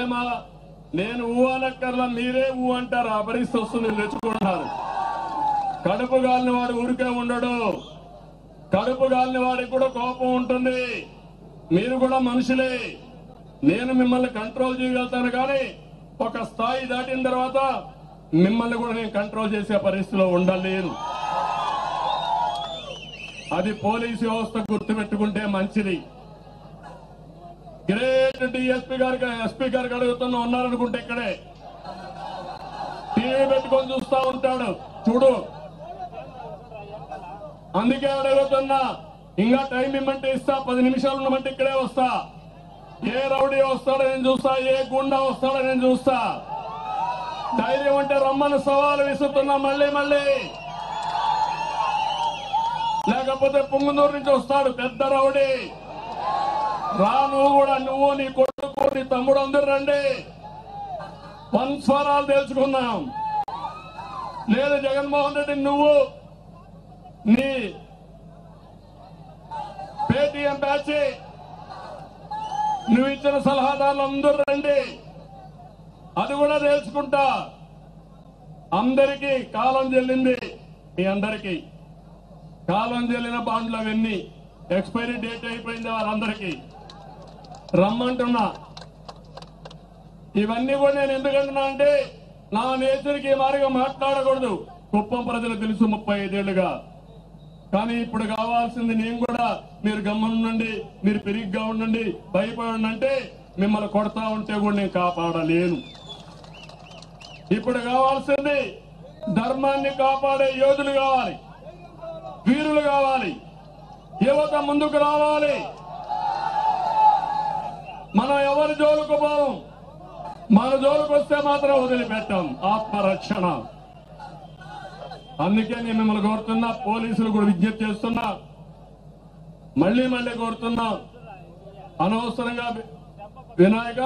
మా నేను ఊ అనక్కర్లా మీరే ఊ అంటారు ఆ పరిస్థితి వస్తుంది తెచ్చుకుంటున్నారు కడుపు గాలిన వాడు ఊరికే ఉండడు కడుపు గాలిన వాడికి కూడా కోపం ఉంటుంది మీరు కూడా మనుషులే నేను మిమ్మల్ని కంట్రోల్ చేయగలుగుతాను కానీ ఒక స్థాయి దాటిన తర్వాత మిమ్మల్ని కూడా నేను కంట్రోల్ చేసే పరిస్థితిలో ఉండలేను అది పోలీసు వ్యవస్థ గుర్తుపెట్టుకుంటే మంచిది గ్రేట్ డిఎస్పీ గారికి ఎస్పీ గారికి అడుగుతున్నా ఉన్నారనుకుంటే ఇక్కడే టీవీ పెట్టుకొని చూస్తా ఉంటాడు చూడు అందుకే అడుగుతున్నా ఇంకా టైం ఇమ్మంటే ఇస్తా పది నిమిషాలు ఉండమంటే ఇక్కడే వస్తా ఏ రౌడీ వస్తాడో నేను చూస్తా ఏ గుండా వస్తాడో నేను చూస్తా ధైర్యం అంటే రమ్మని సవాలు విసురుతున్నా మళ్ళీ మళ్ళీ లేకపోతే పుంగునూరు నుంచి వస్తాడు పెద్ద రౌడీ రా నువ్వు కూడా నువ్వు నీ కొడుకు నీ తమ్ముడు అందరు రండి వంశవరాలు తెలుసుకుందాం లేదు జగన్మోహన్ రెడ్డి నువ్వు నీ పేటీఎం బ్యాచ్ నువ్వు ఇచ్చిన సలహాదారులు అందరూ రండి అది కూడా తెలుసుకుంటా అందరికీ కాలం చెల్లింది మీ అందరికీ కాలం చెల్లిన బాండ్లు అవన్నీ ఎక్స్పైరీ డేట్ అయిపోయింది వారందరికీ రమ్మంటున్నా ఇవన్నీ కూడా నేను ఎందుకంటున్నా అంటే నా నేచర్కి ఈ మార్గం మాట్లాడకూడదు కుప్పం ప్రజలు తెలుసు ముప్పై ఐదేళ్లుగా కానీ ఇప్పుడు కావాల్సింది నేను కూడా మీరు గమ్మునుండండి మీరు పెరిగ్గా ఉండండి భయపడండి అంటే మిమ్మల్ని కొడతా ఉంటే కూడా నేను కాపాడలేను ఇప్పుడు కావాల్సింది ధర్మాన్ని కాపాడే యోధులు కావాలి వీరులు కావాలి యువత ముందుకు రావాలి మనం ఎవరి జోలుకు పోం మన జోలుకు వస్తే మాత్రం వదిలిపెట్టాం ఆత్మరక్షణ అందుకే నేను మిమ్మల్ని కోరుతున్నా పోలీసులు కూడా విజ్ఞప్తి చేస్తున్నా మళ్ళీ మళ్ళీ కోరుతున్నా అనవసరంగా వి- వినాయక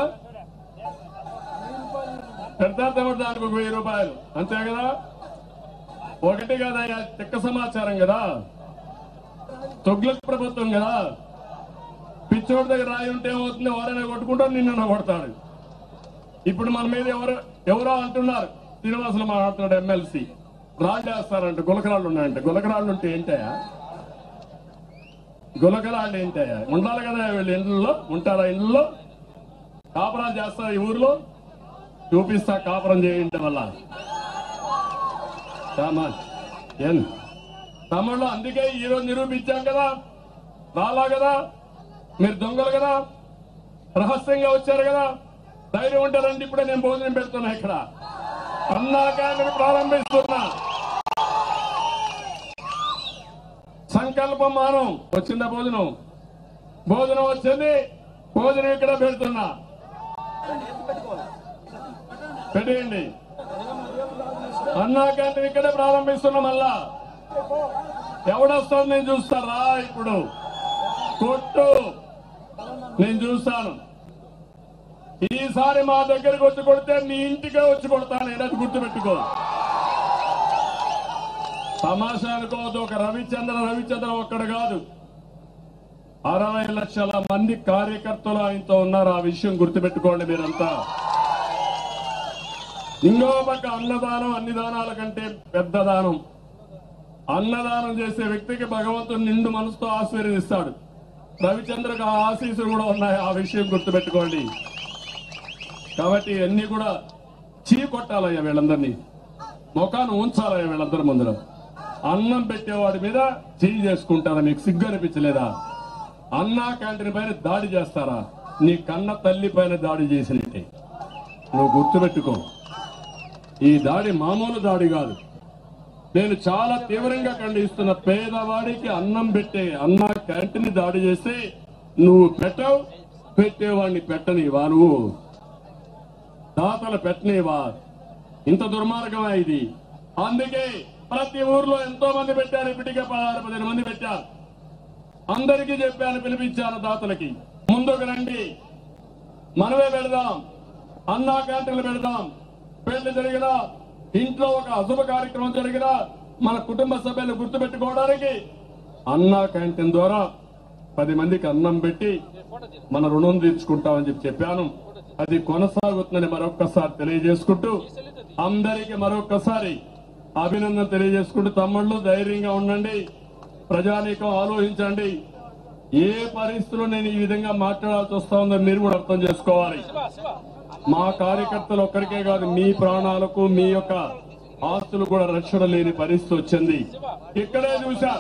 పెడతారు దానికి ఒక వెయ్యి రూపాయలు అంతే కదా ఒకటి కదా తిక్క సమాచారం కదా తొగ్లక్ ప్రభుత్వం కదా పిచ్చోడి దగ్గర రాయి ఉంటే ఏమవుతుంది ఎవరైనా కొట్టుకుంటాడు నిన్న కొడతాడు ఇప్పుడు మన మీద ఎవరు ఎవరో అంటున్నారు శ్రీనివాసులు మాట్లాడుతున్నాడు ఎమ్మెల్సీ రాళ్ళు వేస్తారంట గులకరాళ్ళు ఉన్నాయంట గులకరాళ్ళు ఉంటే ఏంటయా గులకరాళ్ళు ఏంటయా ఉండాలి కదా వీళ్ళు ఇండ్లలో ఉంటారా ఇండ్లలో కాపురాలు చేస్తారు ఈ ఊర్లో చూపిస్తా కాపురం చేయండి వల్ల సామాన్ ఏం తమ్ముళ్ళు అందుకే ఈ రోజు నిరూపించాం కదా రాలా కదా మీరు దొంగలు కదా రహస్యంగా వచ్చారు కదా ధైర్యం ఉంటే రండి ఇప్పుడే నేను భోజనం పెడుతున్నా ఇక్కడ అన్నా క్యాంటీన్ ప్రారంభిస్తున్నా సంకల్పం మానం వచ్చిందా భోజనం భోజనం వచ్చింది భోజనం ఇక్కడ పెడుతున్నా పెట్టేయండి అన్నా క్యాంటీన్ ఇక్కడే ప్రారంభిస్తున్నాం మళ్ళా ఎవడొస్తాడు నేను చూస్తారా ఇప్పుడు కొట్టు నేను చూస్తాను ఈసారి మా దగ్గరికి వచ్చి కొడితే నీ ఇంటికే వచ్చి కొడతాను నేను అది గుర్తుపెట్టుకో తమాషా అనుకోవద్దు ఒక రవిచంద్ర రవిచంద్ర ఒక్కడు కాదు అరవై లక్షల మంది కార్యకర్తలు ఆయనతో ఉన్నారు ఆ విషయం గుర్తుపెట్టుకోండి మీరంతా ఇంకో పక్క అన్నదానం అన్ని దానాల కంటే పెద్ద దానం అన్నదానం చేసే వ్యక్తికి భగవంతుడు నిండు మనసుతో ఆశీర్వదిస్తాడు రవిచంద్రకు ఆ ఆశీస్సులు కూడా ఉన్నాయి ఆ విషయం గుర్తుపెట్టుకోండి కాబట్టి అన్ని కూడా చీ కొట్టాలయ్యా వీళ్ళందరినీ ముఖాన్ని ఉంచాలయ్యా వీళ్ళందరి ముందర అన్నం పెట్టేవాడి మీద చేయి చేసుకుంటారా మీకు సిగ్గు అనిపించలేదా అన్నా క్యాంటీన్ పైన దాడి చేస్తారా నీ కన్న తల్లి పైన దాడి చేసినట్టే నువ్వు గుర్తుపెట్టుకో ఈ దాడి మామూలు దాడి కాదు నేను చాలా తీవ్రంగా ఖండిస్తున్న పేదవాడికి అన్నం పెట్టే అన్న క్యాంటీన్ దాడి చేస్తే నువ్వు పెట్టవు పెట్టేవాడిని పెట్టనివా నువ్వు దాతలు పెట్టనివా ఇంత దుర్మార్గమా ఇది అందుకే ప్రతి ఊర్లో ఎంతో మంది పెట్టారు ఇప్పటికే పదహారు పదిహేను మంది పెట్టారు అందరికీ చెప్పాను పిలిపించాను దాతలకి ముందుకు రండి మనమే పెడదాం అన్నా క్యాంటీన్లు పెడదాం పెళ్లి జరిగినా ఇంట్లో ఒక అశుభ కార్యక్రమం జరిగినా మన కుటుంబ సభ్యులు గుర్తుపెట్టుకోవడానికి అన్నా క్యాంటీన్ ద్వారా పది మందికి అన్నం పెట్టి మన రుణం తీర్చుకుంటామని చెప్పి చెప్పాను అది కొనసాగుతుందని మరొక్కసారి తెలియజేసుకుంటూ అందరికీ మరొక్కసారి అభినందన తెలియజేసుకుంటూ తమ్ముళ్ళు ధైర్యంగా ఉండండి ప్రజానీకం ఆలోచించండి ఏ పరిస్థితుల్లో నేను ఈ విధంగా మాట్లాడాల్సి వస్తా ఉందో మీరు కూడా అర్థం చేసుకోవాలి మా కార్యకర్తలు ఒక్కరికే కాదు మీ ప్రాణాలకు మీ యొక్క ఆస్తులు కూడా రక్షణ లేని పరిస్థితి వచ్చింది ఇక్కడే చూసా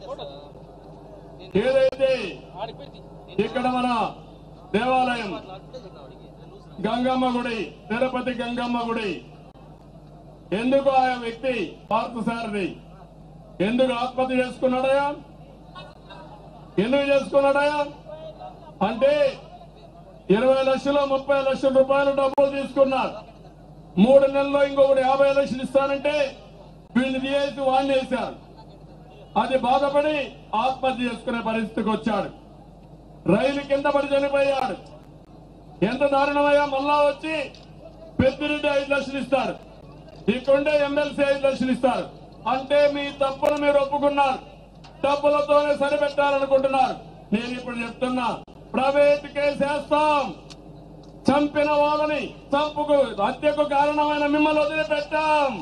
ఏదైతే ఇక్కడ మన దేవాలయం గంగమ్మ గుడి తిరుపతి గంగమ్మ గుడి ఎందుకు ఆ వ్యక్తి పార్థసారథి ఎందుకు ఆత్మహత్య చేసుకున్నాడయా ఎందుకు చేసుకున్నాడయా అంటే ఇరవై లక్షలు ముప్పై లక్షల రూపాయలు డబ్బులు తీసుకున్నారు మూడు నెలల్లో ఇంకొకటి యాభై లక్షలు ఇస్తానంటే వీళ్ళు తీసేసి వాడిని వేశారు అది బాధపడి ఆత్మహత్య చేసుకునే పరిస్థితికి వచ్చాడు రైలు కింద పడి చనిపోయాడు ఎంత దారుణమయ్యా మళ్ళా వచ్చి పెద్దిరెడ్డి ఐదు లక్షలు ఇస్తారు ఇక్కడుండే ఎమ్మెల్సీ ఐదు లక్షలు ఇస్తారు అంటే మీ తప్పును మీరు ఒప్పుకున్నారు డబ్బులతోనే సరిపెట్టాలనుకుంటున్నారు నేను ఇప్పుడు చెప్తున్నా ప్రైవేట్ కేసు వేస్తాం చంపిన వాళ్ళని చంపుకు హత్యకు కారణమైన మిమ్మల్ని వదిలిపెట్టాం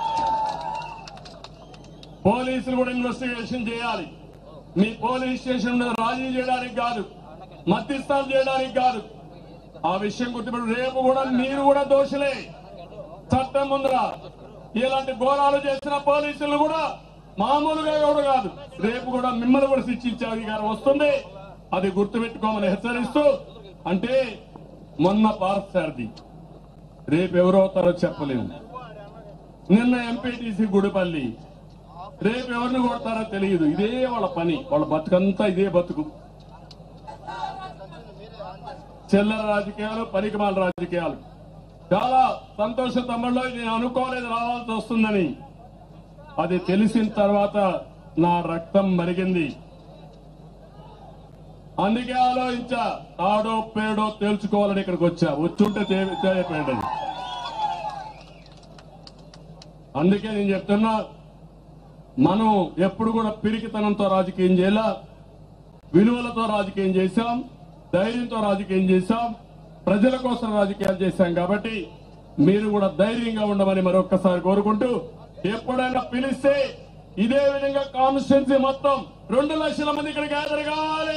పోలీసులు కూడా ఇన్వెస్టిగేషన్ చేయాలి మీ పోలీస్ స్టేషన్ మీద రాజీ చేయడానికి కాదు మధ్యస్థాలు చేయడానికి కాదు ఆ విషయం గుర్తుపెట్టు రేపు కూడా మీరు కూడా దోషులే చట్టం ముందర ఇలాంటి ఘోరాలు చేసిన పోలీసులు కూడా మామూలుగా ఎవరు కాదు రేపు కూడా మిమ్మల్ని కూడా శిక్షించే అధికారం వస్తుంది అది గుర్తుపెట్టుకోమని హెచ్చరిస్తూ అంటే మొన్న పార్సారథి రేపు ఎవరు అవుతారో చెప్పలేము నిన్న ఎంపీటీసీ గుడిపల్లి రేపు ఎవరిని కొడతారో తెలియదు ఇదే వాళ్ళ పని వాళ్ళ బతుకంతా ఇదే బతుకు చిల్లర రాజకీయాలు పనికిమాల రాజకీయాలు చాలా సంతోష తమ్ముళ్ళు నేను అనుకోలేదు రావాల్సి వస్తుందని అది తెలిసిన తర్వాత నా రక్తం మరిగింది అందుకే ఆలోచించా తాడో పేడో తేల్చుకోవాలని ఇక్కడికి వచ్చా వచ్చుంటే తే- చేయకపోయాడు అందుకే నేను చెప్తున్నా మనం ఎప్పుడు కూడా పిరికితనంతో రాజకీయం చేయాల విలువలతో రాజకీయం చేశాం ధైర్యంతో రాజకీయం చేశాం ప్రజల కోసం రాజకీయాలు చేశాం కాబట్టి మీరు కూడా ధైర్యంగా ఉండమని మరొక్కసారి కోరుకుంటూ ఎప్పుడైనా పిలిస్తే ఇదే విధంగా కాన్స్టిట్యున్సీ మొత్తం రెండు లక్షల మంది ఇక్కడ గ్యాదర్ కావాలి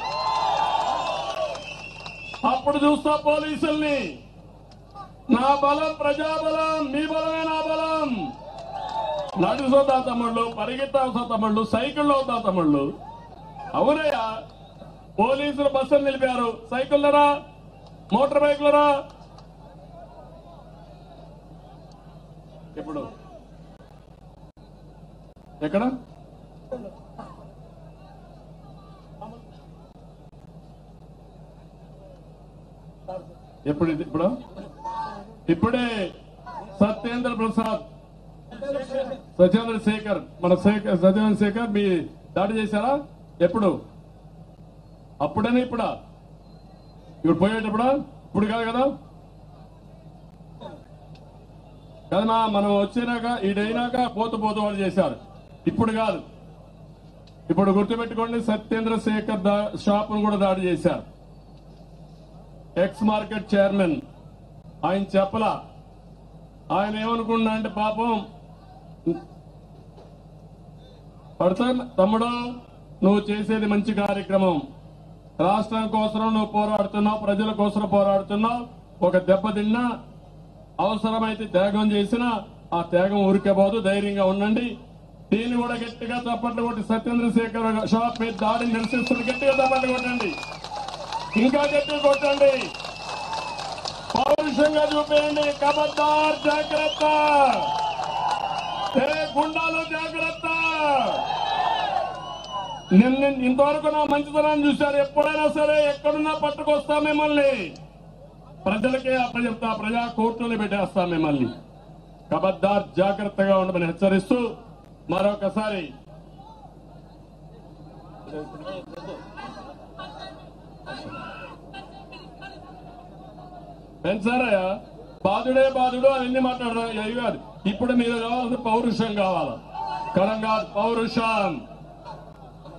అప్పుడు చూస్తా పోలీసుల్ని నా బలం ప్రజాబలం మీ బలమే నా బలం నడుసోతా తమ్ముళ్ళు పరిగెత్తాల్సా తమ్ముళ్ళు సైకిల్లో అవుతా తమ్ముళ్ళు అవునయ్యా పోలీసులు బస్సులు నిలిపారు సైకిళ్ళరా మోటార్ బైక్లరా ఇప్పుడు ఎక్కడ ఎప్పుడు ఇది ఇప్పుడు ఇప్పుడే సత్యేంద్ర ప్రసాద్ సత్యేంద్ర శేఖర్ మన శేఖర్ సత్యేంద్ర శేఖర్ మీ దాడి చేశారా ఎప్పుడు అప్పుడనే ఇప్పుడా ఇప్పుడు పోయేటప్పుడా ఇప్పుడు కాదు కదా కదనా మనం వచ్చినాక ఈడైనాక పోతూ పోతూ వాళ్ళు చేశారు ఇప్పుడు కాదు ఇప్పుడు గుర్తుపెట్టుకోండి సత్యేంద్ర శేఖర్ దా- షాపును కూడా దాడి చేశారు ఎక్స్ మార్కెట్ చైర్మన్ ఆయన చెప్పలా ఆయన ఏమనుకున్నా అంటే పాపం పడతా తమ్ముడు నువ్వు చేసేది మంచి కార్యక్రమం రాష్ట్రం కోసం నువ్వు పోరాడుతున్నావు ప్రజల కోసం పోరాడుతున్నావు ఒక దెబ్బ తిన్నా అవసరమైతే త్యాగం చేసినా ఆ త్యాగం ఊరికేపోదు ధైర్యంగా ఉండండి దీన్ని కూడా గట్టిగా చప్పట్లు కొట్టి సత్యేంద్రశేఖర్ షాప్ మీద దాడిని నిరసిస్తున్న గట్టిగా చప్పట్లు కొట్టండి ఇంకా గట్టిగా కొట్టండి పౌరుషంగా చూపేయండి కబద్దార్ జాగ్రత్త ఏ గుండాలు జాగ్రత్త నిన్న ఇంతవరకు నా మంచితనాన్ని చూశారు ఎప్పుడైనా సరే ఎక్కడున్నా పట్టుకొస్తా మిమ్మల్ని ప్రజలకే అప్పచెప్తా ప్రజా కోర్టులు పెట్టేస్తా మిమ్మల్ని కబద్దార్ జాగ్రత్తగా ఉండమని హెచ్చరిస్తూ మరొకసారి పెంచారయ్యా బాధుడే బాధుడు అవన్నీ మాట్లాడరా అయ్యి కాదు ఇప్పుడు మీరు కావాల్సిన పౌరుషం కావాలా కరంగా పౌరుషం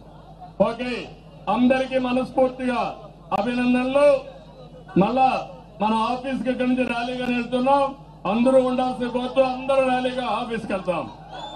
ఓకే అందరికీ మనస్ఫూర్తిగా అభినందనలు మళ్ళా మన ఆఫీస్ కి ఇక్కడి నుంచి ర్యాలీగా వెళ్తున్నాం అందరూ ఉండాల్సిన కోరుతూ అందరూ ర్యాలీగా ఆఫీస్కి వెళ్తాం